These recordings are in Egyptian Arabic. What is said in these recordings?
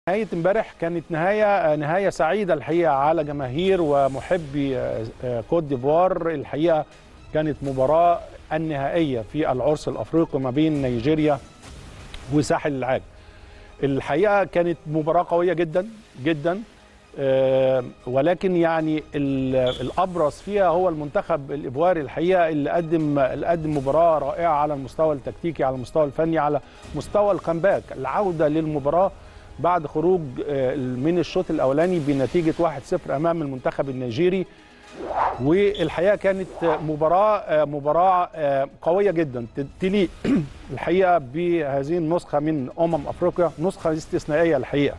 نهاية امبارح كانت نهاية نهاية سعيدة الحقيقة على جماهير ومحبي كوت ديفوار الحقيقة كانت مباراة النهائية في العرس الأفريقي ما بين نيجيريا وساحل العاج الحقيقة كانت مباراة قوية جدا جدا ولكن يعني الابرز فيها هو المنتخب الايفواري الحقيقه اللي قدم اللي قدم مباراه رائعه على المستوى التكتيكي على المستوى الفني على مستوى الكامباك العوده للمباراه بعد خروج من الشوط الاولاني بنتيجه 1-0 امام المنتخب النيجيري والحقيقه كانت مباراه مباراه قويه جدا تليق الحقيقه بهذه النسخه من امم افريقيا نسخه استثنائيه الحقيقه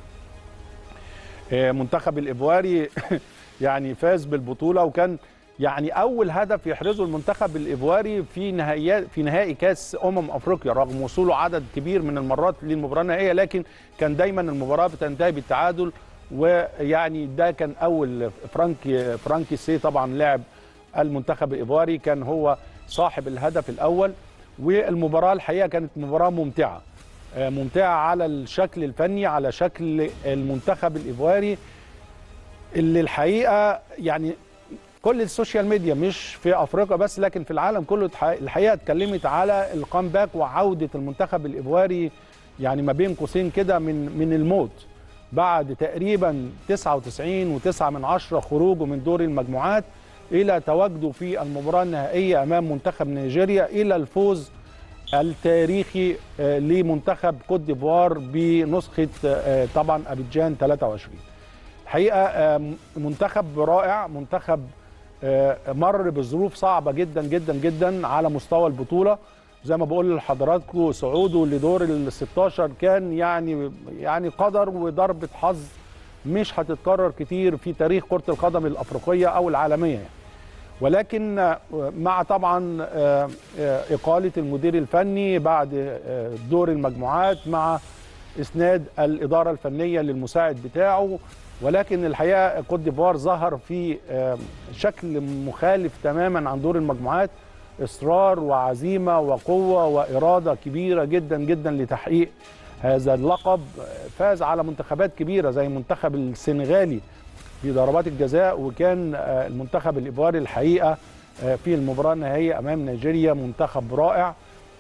منتخب الايفواري يعني فاز بالبطوله وكان يعني اول هدف يحرزه المنتخب الايفواري في نهائيات في نهائي كاس امم افريقيا رغم وصوله عدد كبير من المرات للمباراه النهائيه لكن كان دايما المباراه بتنتهي بالتعادل ويعني ده كان اول فرانكي فرانكي سي طبعا لاعب المنتخب الايفواري كان هو صاحب الهدف الاول والمباراه الحقيقه كانت مباراه ممتعه ممتعه على الشكل الفني على شكل المنتخب الايفواري اللي الحقيقه يعني كل السوشيال ميديا مش في افريقيا بس لكن في العالم كله الحقيقه اتكلمت على الكامباك وعوده المنتخب الايفواري يعني ما بين قوسين كده من من الموت بعد تقريبا 99 و9 من عشرة خروجه من دور المجموعات الى تواجده في المباراه النهائيه امام منتخب نيجيريا الى الفوز التاريخي لمنتخب كوت ديفوار بنسخه طبعا ابيجان 23 الحقيقه منتخب رائع منتخب مر بظروف صعبه جدا جدا جدا على مستوى البطوله زي ما بقول لحضراتكم صعوده لدور ال 16 كان يعني يعني قدر وضربه حظ مش هتتكرر كتير في تاريخ كره القدم الافريقيه او العالميه يعني. ولكن مع طبعا اقاله المدير الفني بعد دور المجموعات مع اسناد الاداره الفنيه للمساعد بتاعه ولكن الحقيقه كوت ديفوار ظهر في شكل مخالف تماما عن دور المجموعات اصرار وعزيمه وقوه واراده كبيره جدا جدا لتحقيق هذا اللقب فاز على منتخبات كبيره زي المنتخب السنغالي في ضربات الجزاء وكان المنتخب الايفواري الحقيقه في المباراه النهائيه امام نيجيريا منتخب رائع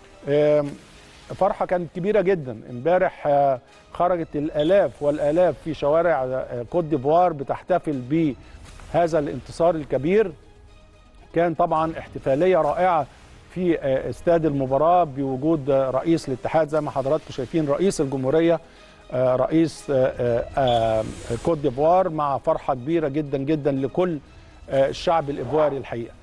فرحه كانت كبيره جدا امبارح خرجت الالاف والالاف في شوارع كوت ديفوار بتحتفل بهذا الانتصار الكبير كان طبعا احتفاليه رائعه في استاد المباراه بوجود رئيس الاتحاد زي ما حضراتكم شايفين رئيس الجمهوريه رئيس كوت ديفوار مع فرحه كبيره جدا جدا لكل الشعب الايفواري الحقيقه